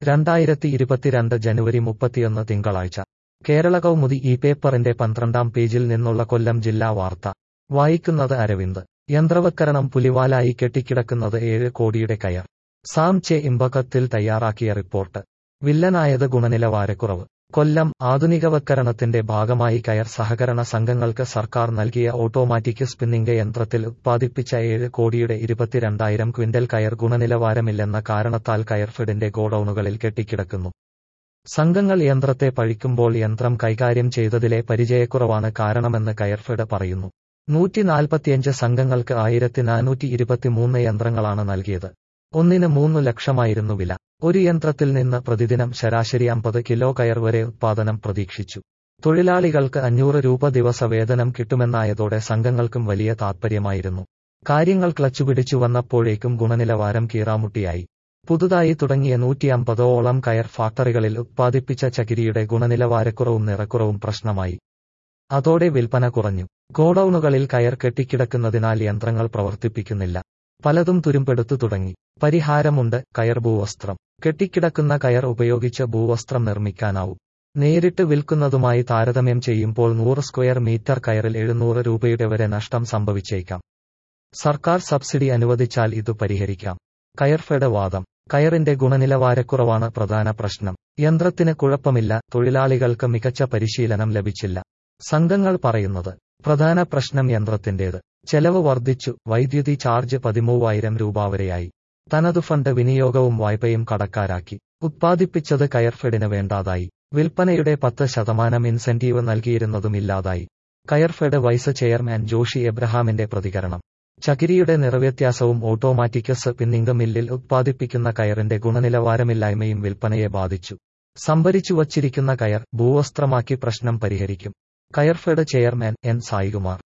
രണ്ടായിരത്തി ഇരുപത്തിരണ്ട് ജനുവരി മുപ്പത്തിയൊന്ന് തിങ്കളാഴ്ച കേരള കൗമുദി ഈ പേപ്പറിന്റെ പന്ത്രണ്ടാം പേജിൽ നിന്നുള്ള കൊല്ലം ജില്ലാ വാർത്ത വായിക്കുന്നത് അരവിന്ദ് യന്ത്രവൽക്കരണം പുലിവാലായി കെട്ടിക്കിടക്കുന്നത് ഏഴ് കോടിയുടെ കയർ സാം ചെ ഇമ്പകത്തിൽ തയ്യാറാക്കിയ റിപ്പോർട്ട് വില്ലനായത് ഗുണനിലവാരക്കുറവ് കൊല്ലം ആധുനികവൽക്കരണത്തിന്റെ ഭാഗമായി കയർ സഹകരണ സംഘങ്ങൾക്ക് സർക്കാർ നൽകിയ ഓട്ടോമാറ്റിക് സ്പിന്നിംഗ് യന്ത്രത്തിൽ ഉത്പാദിപ്പിച്ച ഏഴ് കോടിയുടെ ഇരുപത്തിരണ്ടായിരം ക്വിന്റൽ കയർ ഗുണനിലവാരമില്ലെന്ന കാരണത്താൽ കയർഫെഡിന്റെ ഗോഡൌണുകളിൽ കെട്ടിക്കിടക്കുന്നു സംഘങ്ങൾ യന്ത്രത്തെ പഴിക്കുമ്പോൾ യന്ത്രം കൈകാര്യം ചെയ്തതിലെ പരിചയക്കുറവാണ് കാരണമെന്ന് കയർഫെഡ് പറയുന്നു നൂറ്റി നാൽപ്പത്തിയഞ്ച് സംഘങ്ങൾക്ക് ആയിരത്തി നാനൂറ്റി ഇരുപത്തിമൂന്ന് യന്ത്രങ്ങളാണ് നൽകിയത് ഒന്നിന് മൂന്നു ലക്ഷമായിരുന്നു വില ഒരു യന്ത്രത്തിൽ നിന്ന് പ്രതിദിനം ശരാശരി അമ്പത് കിലോ കയർ വരെ ഉത്പാദനം പ്രതീക്ഷിച്ചു തൊഴിലാളികൾക്ക് അഞ്ഞൂറ് രൂപ ദിവസ വേതനം കിട്ടുമെന്നായതോടെ സംഘങ്ങൾക്കും വലിയ താത്പര്യമായിരുന്നു കാര്യങ്ങൾ ക്ലച്ചുപിടിച്ചു വന്നപ്പോഴേക്കും ഗുണനിലവാരം കീറാമുട്ടിയായി പുതുതായി തുടങ്ങിയ നൂറ്റി അമ്പതോളം കയർ ഫാക്ടറികളിൽ ഉത്പാദിപ്പിച്ച ചകിരിയുടെ ഗുണനിലവാരക്കുറവും നിറക്കുറവും പ്രശ്നമായി അതോടെ വിൽപ്പന കുറഞ്ഞു ഗോഡൌണുകളിൽ കയർ കെട്ടിക്കിടക്കുന്നതിനാൽ യന്ത്രങ്ങൾ പ്രവർത്തിപ്പിക്കുന്നില്ല പലതും തുരുമ്പെടുത്തു തുടങ്ങി പരിഹാരമുണ്ട് കയർ ഭൂവസ്ത്രം കെട്ടിക്കിടക്കുന്ന കയർ ഉപയോഗിച്ച് ഭൂവസ്ത്രം നിർമ്മിക്കാനാവും നേരിട്ട് വിൽക്കുന്നതുമായി താരതമ്യം ചെയ്യുമ്പോൾ നൂറ് സ്ക്വയർ മീറ്റർ കയറിൽ എഴുന്നൂറ് രൂപയുടെ വരെ നഷ്ടം സംഭവിച്ചേക്കാം സർക്കാർ സബ്സിഡി അനുവദിച്ചാൽ ഇത് പരിഹരിക്കാം കയർഫെഡ് വാദം കയറിന്റെ ഗുണനിലവാരക്കുറവാണ് പ്രധാന പ്രശ്നം യന്ത്രത്തിന് കുഴപ്പമില്ല തൊഴിലാളികൾക്ക് മികച്ച പരിശീലനം ലഭിച്ചില്ല സംഘങ്ങൾ പറയുന്നത് പ്രധാന പ്രശ്നം യന്ത്രത്തിന്റേത് ചെലവ് വർദ്ധിച്ചു വൈദ്യുതി ചാർജ് പതിമൂവായിരം രൂപ വരെയായി തനതു ഫണ്ട് വിനിയോഗവും വായ്പയും കടക്കാരാക്കി ഉത്പാദിപ്പിച്ചത് കയർഫെഡിന് വേണ്ടാതായി വിൽപ്പനയുടെ പത്ത് ശതമാനം ഇൻസെന്റീവ് നൽകിയിരുന്നതും ഇല്ലാതായി കയർഫെഡ് വൈസ് ചെയർമാൻ ജോഷി എബ്രഹാമിന്റെ പ്രതികരണം ചകിരിയുടെ നിറവ്യത്യാസവും ഓട്ടോമാറ്റിക് സ്പിന്നിംഗ് മില്ലിൽ ഉത്പാദിപ്പിക്കുന്ന കയറിന്റെ ഗുണനിലവാരമില്ലായ്മയും വിൽപ്പനയെ ബാധിച്ചു സംഭരിച്ചു വച്ചിരിക്കുന്ന കയർ ഭൂവസ്ത്രമാക്കി പ്രശ്നം പരിഹരിക്കും കയർഫെഡ് ചെയർമാൻ എൻ സായികുമാർ